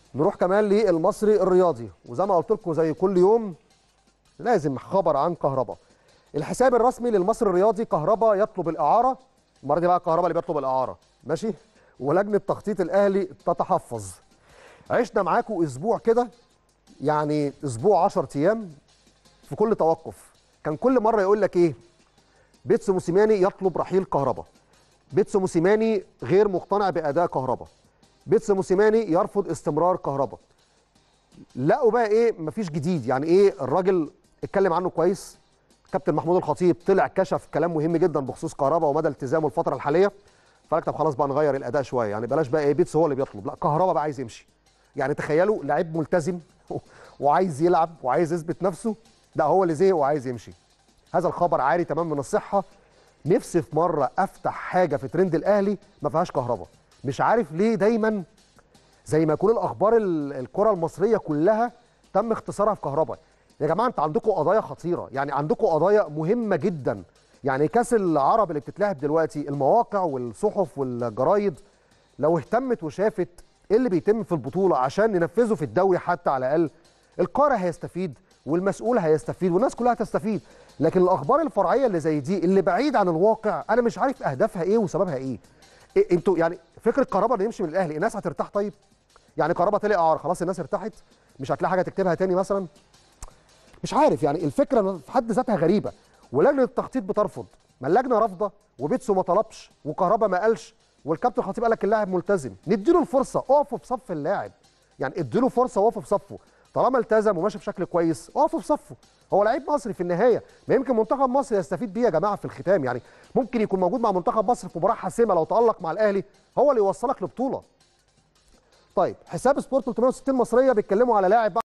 نروح كمان للمصري الرياضي وزي ما قلت لكم زي كل يوم لازم خبر عن كهربا الحساب الرسمي للمصري الرياضي كهربا يطلب الاعاره المره دي بقى كهربا اللي بيطلب الاعاره ماشي ولجنه تخطيط الاهلي تتحفظ عشنا معاكم اسبوع كده يعني اسبوع 10 ايام في كل توقف كان كل مره يقول لك ايه بيتسو موسيماني يطلب رحيل كهربا بيتسو موسيماني غير مقتنع باداء كهربا بيتسو موسيماني يرفض استمرار كهربا لقوا بقى ايه مفيش جديد يعني ايه الراجل اتكلم عنه كويس كابتن محمود الخطيب طلع كشف كلام مهم جدا بخصوص كهربا ومدى التزامه الفتره الحاليه فقال طب خلاص بقى نغير الاداء شويه يعني بلاش بقى ايه بيتس هو اللي بيطلب لا كهربا بقى عايز يمشي يعني تخيلوا لعيب ملتزم وعايز يلعب وعايز يثبت نفسه لا هو اللي زهق وعايز يمشي هذا الخبر عاري تمام من الصحه نفسي في مره افتح حاجه في ترند الاهلي ما فيهاش كهربا مش عارف ليه دايما زي ما يكون الاخبار ال- الكره المصريه كلها تم اختصارها في كهربا يا جماعه انت عندكم قضايا خطيره يعني عندكم قضايا مهمه جدا يعني كاس العرب اللي بتتلعب دلوقتي المواقع والصحف والجرايد لو اهتمت وشافت ايه اللي بيتم في البطوله عشان ننفذه في الدوري حتى على الاقل القارئ هيستفيد والمسؤول هيستفيد والناس كلها هتستفيد لكن الاخبار الفرعيه اللي زي دي اللي بعيد عن الواقع انا مش عارف اهدافها ايه وسببها ايه, إيه انتوا يعني فكره كهربا اللي يمشي من الاهلي الناس هترتاح طيب يعني كهربا طلع اعاره خلاص الناس ارتاحت مش هتلاقي حاجه تكتبها تاني مثلا مش عارف يعني الفكره في حد ذاتها غريبه ولجنه التخطيط بترفض ما اللجنه رافضه وبيتسو ما طلبش وكهربا ما قالش والكابتن الخطيب قال لك اللاعب ملتزم نديله الفرصه اقفوا في صف اللاعب يعني اديله فرصه وقفوا في صفه طالما التزم وماشي بشكل كويس اقفوا في صفه هو لعيب مصري في النهايه ما يمكن منتخب مصر يستفيد بيه يا جماعه في الختام يعني ممكن يكون موجود مع منتخب مصر في مباراه حاسمه لو تالق مع الاهلي هو اللي يوصلك لبطوله طيب حساب سبورت 360 مصريه بيتكلموا على لاعب